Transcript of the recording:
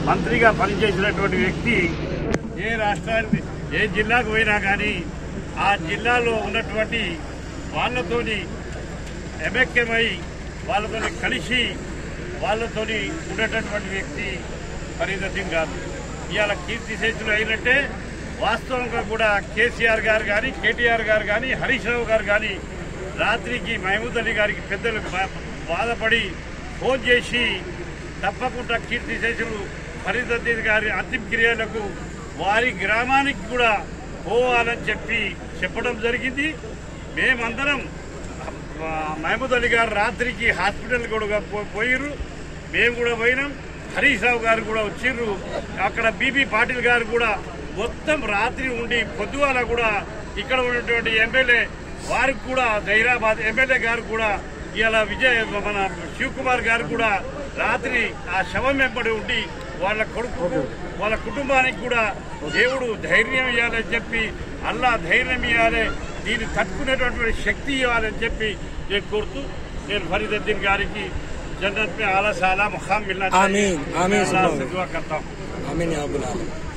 మంత్రిగా పనిచేసినటువంటి వ్యక్తి ఏ రాష్ట్రానికి ఏ జిల్లాకు పోయినా కానీ ఆ జిల్లాలో ఉన్నటువంటి వాళ్ళతోని ఎమెక్యమై వాళ్ళతోని కలిసి వాళ్ళతోని ఉండేటటువంటి వ్యక్తి ఫరీదుద్దీన్ గారు ఇవాళ కీర్తి శేషులు అయినట్టే వాస్తవంగా కూడా కేసీఆర్ గారు కానీ కేటీఆర్ గారు కానీ హరీష్ రావు గారు కానీ రాత్రికి మహమూద్ అలీ గారికి పెద్దలు బా- బాధపడి ఫోన్ చేసి తప్పకుండా కీర్తి శేషులు ఫరీదుద్దీన్ గారి అంతిమ క్రియలకు వారి గ్రామానికి కూడా పోవాలని చెప్పి చెప్పడం జరిగింది మేమందరం ఆ, మహమూద్ అలీ గారు రాత్రికి హాస్పిటల్ కూడా పో- పోయిర్రు మేము కూడా పోయినాం హరీష్ రావు గారు కూడా వచ్చిర్రు అక్కడ బీబీ పాటిల్ గారు కూడా మొత్తం రాత్రి ఉండి పొద్దుగాల కూడా ఇక్కడ ఉన్నటువంటి ఎమ్మెల్యే వారికి కూడా జైరాబాద్ ఎమ్మెల్యే గారు కూడా ఇలా విజయ్ మన శివకుమార్ గారు కూడా రాత్రి ఆ శవం వెంబడి ఉండి వాళ్ళ కొడుకు వాళ్ళ కుటుంబానికి కూడా దేవుడు ధైర్యం ఇవ్వాలని చెప్పి అల్లా ధైర్యం ఇవ్వాలి దీన్ని తట్టుకునేటటువంటి శక్తి ఇవ్వాలని చెప్పి నేను కోరుతూ నేను ఫరీదుద్దీన్ గారికి జన్నత్ में आला साला मुकाम मिलना चाहिए आमीन, आमीन, मैं अल्लाह से सुभान। दुआ करता हूँ आमीन या रब्बुल आलमीन